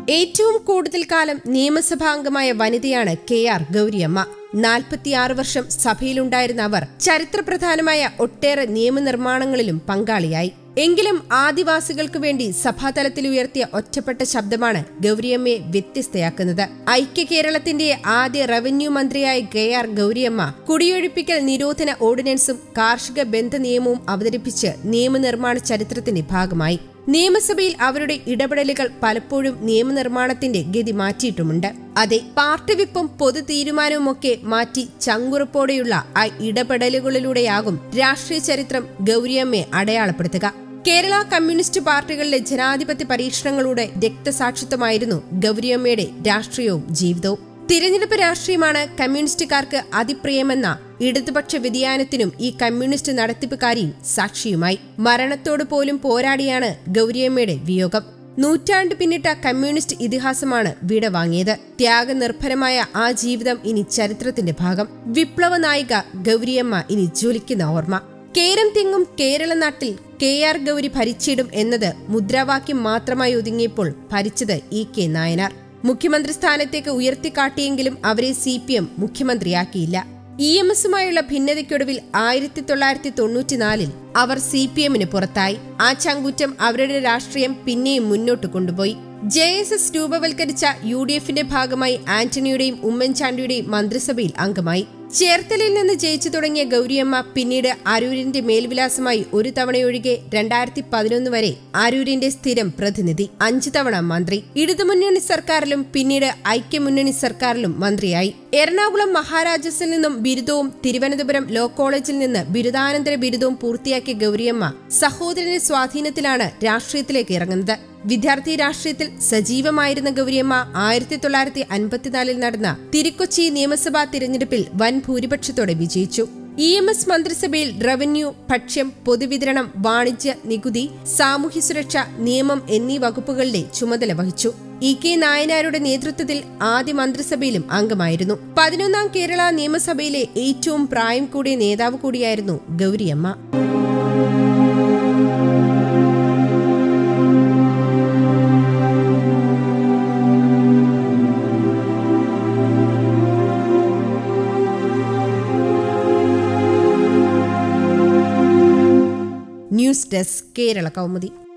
ഏറ്റവും കൂടുതൽ കാലം നിയമസഭാംഗമായ വനിതയാണ് കെ ആർ ഗൗരിയമ്മ നാൽപ്പത്തിയാറ് വർഷം സഭയിലുണ്ടായിരുന്ന അവർ ചരിത്രപ്രധാനമായ ഒട്ടേറെ നിയമനിർമ്മാണങ്ങളിലും പങ്കാളിയായി എങ്കിലും ആദിവാസികൾക്ക് വേണ്ടി സഭാതലത്തിൽ ഉയർത്തിയ ഒറ്റപ്പെട്ട ശബ്ദമാണ് ഗൗരിയമ്മയെ വ്യത്യസ്തയാക്കുന്നത് ഐക്യ കേരളത്തിന്റെ ആദ്യ റവന്യൂ മന്ത്രിയായ കെ ആർ ഗൗരിയമ്മ കുടിയൊഴിപ്പിക്കൽ നിരോധന ഓർഡിനൻസും കാർഷിക ബന്ധ നിയമവും അവതരിപ്പിച്ച് നിയമനിർമ്മാണ ചരിത്രത്തിന്റെ ഭാഗമായി നിയമസഭയിൽ അവരുടെ ഇടപെടലുകൾ പലപ്പോഴും നിയമനിർമ്മാണത്തിന്റെ ഗതി മാറ്റിയിട്ടുമുണ്ട് അതെ പാർട്ടി വിപ്പും പൊതു തീരുമാനവുമൊക്കെ മാറ്റി ചങ്കുറപ്പോടെയുള്ള ആ ഇടപെടലുകളിലൂടെയാകും രാഷ്ട്രീയ ചരിത്രം ഗൗരിയമ്മയെ അടയാളപ്പെടുത്തുക കേരള കമ്മ്യൂണിസ്റ്റ് പാർട്ടികളിലെ ജനാധിപത്യ പരീക്ഷണങ്ങളുടെ രക്തസാക്ഷിത്വമായിരുന്നു ഗൗരിയമ്മയുടെ രാഷ്ട്രീയവും ജീവിതവും തിരഞ്ഞെടുപ്പ് രാഷ്ട്രീയമാണ് കമ്മ്യൂണിസ്റ്റുകാർക്ക് അതിപ്രിയമെന്ന ഇടതുപക്ഷ വ്യതിയാനത്തിനും ഈ കമ്മ്യൂണിസ്റ്റ് നടത്തിപ്പുകാരിയും സാക്ഷിയുമായി മരണത്തോട് പോലും പോരാടിയാണ് ഗൗരിയമ്മയുടെ വിയോഗം നൂറ്റാണ്ട് പിന്നിട്ട കമ്മ്യൂണിസ്റ്റ് ഇതിഹാസമാണ് വിട വാങ്ങിയത് ത്യാഗനിർഭരമായ ആ ജീവിതം ഇനി ചരിത്രത്തിന്റെ ഭാഗം വിപ്ലവ നായിക ഗൗരിയമ്മ ഇനി ജ്വലിക്കുന്ന ഓർമ്മ കേരം തിങ്ങും കേരള നാട്ടിൽ കെ ആർ ഗൗരി ഭരിച്ചിടും എന്നത് മുദ്രാവാക്യം മാത്രമായി ഒതുങ്ങിയപ്പോൾ ഭരിച്ചത് ഇ കെ നായനാർ മുഖ്യമന്ത്രി സ്ഥാനത്തേക്ക് ഉയർത്തിക്കാട്ടിയെങ്കിലും അവരെ സി പി എം മുഖ്യമന്ത്രിയാക്കിയില്ല ഇ എം എസുമായുള്ള ഭിന്നതയ്ക്കൊടുവിൽ ആയിരത്തി തൊള്ളായിരത്തി തൊണ്ണൂറ്റിനാലിൽ അവർ സി പി എമ്മിന് പുറത്തായി ആ ചങ്കുറ്റം അവരുടെ രാഷ്ട്രീയം പിന്നെയും മുന്നോട്ട് കൊണ്ടുപോയി ജെ എസ് എസ് രൂപവൽക്കരിച്ച യു ഡി എഫിന്റെ ഭാഗമായി ആന്റണിയുടെയും ഉമ്മൻചാണ്ടിയുടെയും മന്ത്രിസഭയിൽ അംഗമായി ചേർത്തലയിൽ നിന്ന് ജയിച്ചു തുടങ്ങിയ ഗൗരിയമ്മ പിന്നീട് അരൂരിന്റെ മേൽവിലാസമായി ഒരു തവണയൊഴികെ രണ്ടായിരത്തി പതിനൊന്ന് വരെ അരൂരിന്റെ സ്ഥിരം പ്രതിനിധി അഞ്ചു തവണ മന്ത്രി ഇടതുമുന്നണി സർക്കാരിലും പിന്നീട് ഐക്യമുന്നണി സർക്കാരിലും മന്ത്രിയായി എറണാകുളം മഹാരാജാസിൽ നിന്നും ബിരുദവും തിരുവനന്തപുരം ലോ കോളേജിൽ നിന്ന് ബിരുദാനന്തര ബിരുദവും പൂർത്തിയാക്കിയ ഗൗരിയമ്മ സഹോദരന്റെ സ്വാധീനത്തിലാണ് രാഷ്ട്രീയത്തിലേക്ക് ഇറങ്ങുന്നത് വിദ്യാർത്ഥി രാഷ്ട്രീയത്തിൽ സജീവമായിരുന്ന ഗൗരിയമ്മ ആയിരത്തി തൊള്ളായിരത്തി അൻപത്തിനാലിൽ നടന്ന തിരുക്കൊച്ചി നിയമസഭാ തിരഞ്ഞെടുപ്പിൽ വൻ ഭൂരിപക്ഷത്തോടെ വിജയിച്ചു ഇ എം എസ് മന്ത്രിസഭയിൽ റവന്യൂ ഭക്ഷ്യം പൊതുവിതരണം വാണിജ്യ നികുതി സാമൂഹ്യ സുരക്ഷ നിയമം എന്നീ വകുപ്പുകളിലെ ചുമതല വഹിച്ചു ഇ കെ നായനാരുടെ നേതൃത്വത്തിൽ ആദ്യ മന്ത്രിസഭയിലും അംഗമായിരുന്നു പതിനൊന്നാം കേരള നിയമസഭയിലെ ഏറ്റവും പ്രായം കൂടിയ നേതാവ് കൂടിയായിരുന്നു ഗൗരിയമ്മ ന്യൂസ് ഡെസ്ക് കേരള കൗമുദി